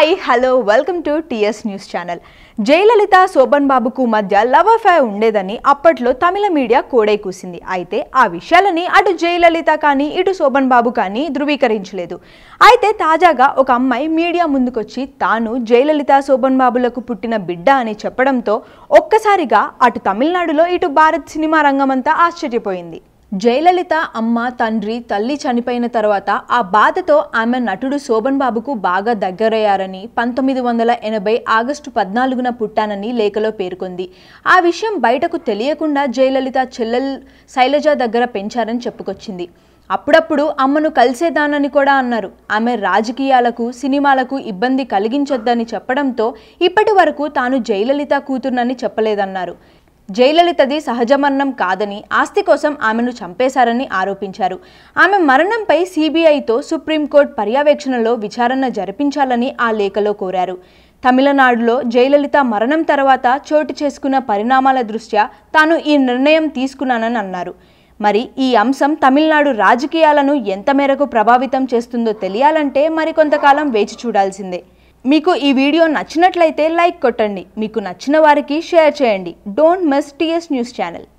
hi hello welcome to TS news channel Jayalalitha Shobhan బాబుకు మధ్య love affair ఉండేదని అప్పట్లో తమిళ మీడియా కోడై కూసింది అయితే ఆ విషయాలని అటు జయలలిత కానీ ఇటు శోభన్ బాబు కానీ ధృవీకరించలేదు అయితే తాజాగా ఒక అమ్మాయి మీడియా ముందుకొచ్చి తాను జయలలిత శోభన్ బాబులకు పుట్టిన బిడ్డ అని చెప్పడంతో ఒక్కసారిగా అటు తమిళనాడులో ఇటు భారత్ సినిమా రంగమంతా ఆశ్చర్యపోయింది జయలలిత అమ్మ తండ్రి తల్లి చనిపోయిన తర్వాత ఆ బాధతో ఆమె నటుడు శోభన్ బాబుకు బాగా దగ్గరయ్యారని పంతొమ్మిది వందల ఎనభై ఆగస్టు పద్నాలుగున పుట్టానని లేఖలో పేర్కొంది ఆ విషయం బయటకు తెలియకుండా జయలలిత చెల్లెల్ శైలజ దగ్గర పెంచారని చెప్పుకొచ్చింది అప్పుడప్పుడు అమ్మను కలిసేదానని కూడా అన్నారు ఆమె రాజకీయాలకు సినిమాలకు ఇబ్బంది కలిగించొద్దని చెప్పడంతో ఇప్పటి వరకు తాను జయలలిత కూతుర్నని చెప్పలేదన్నారు జయలలితది సహజ మరణం కాదని ఆస్తి కోసం ఆమెను చంపేశారని ఆరోపించారు ఆమె మరణంపై సిబిఐతో సుప్రీంకోర్టు పర్యవేక్షణలో విచారణ జరిపించాలని ఆ లేఖలో కోరారు తమిళనాడులో జయలలిత మరణం తర్వాత చోటు చేసుకున్న పరిణామాల దృష్ట్యా తాను ఈ నిర్ణయం తీసుకున్నానని అన్నారు మరి ఈ అంశం తమిళనాడు రాజకీయాలను ఎంత మేరకు ప్రభావితం చేస్తుందో తెలియాలంటే మరికొంతకాలం వేచి చూడాల్సిందే మీకు ఈ వీడియో నచ్చినట్లయితే లైక్ కొట్టండి మీకు నచ్చిన వారికి షేర్ చేయండి don't miss TS news channel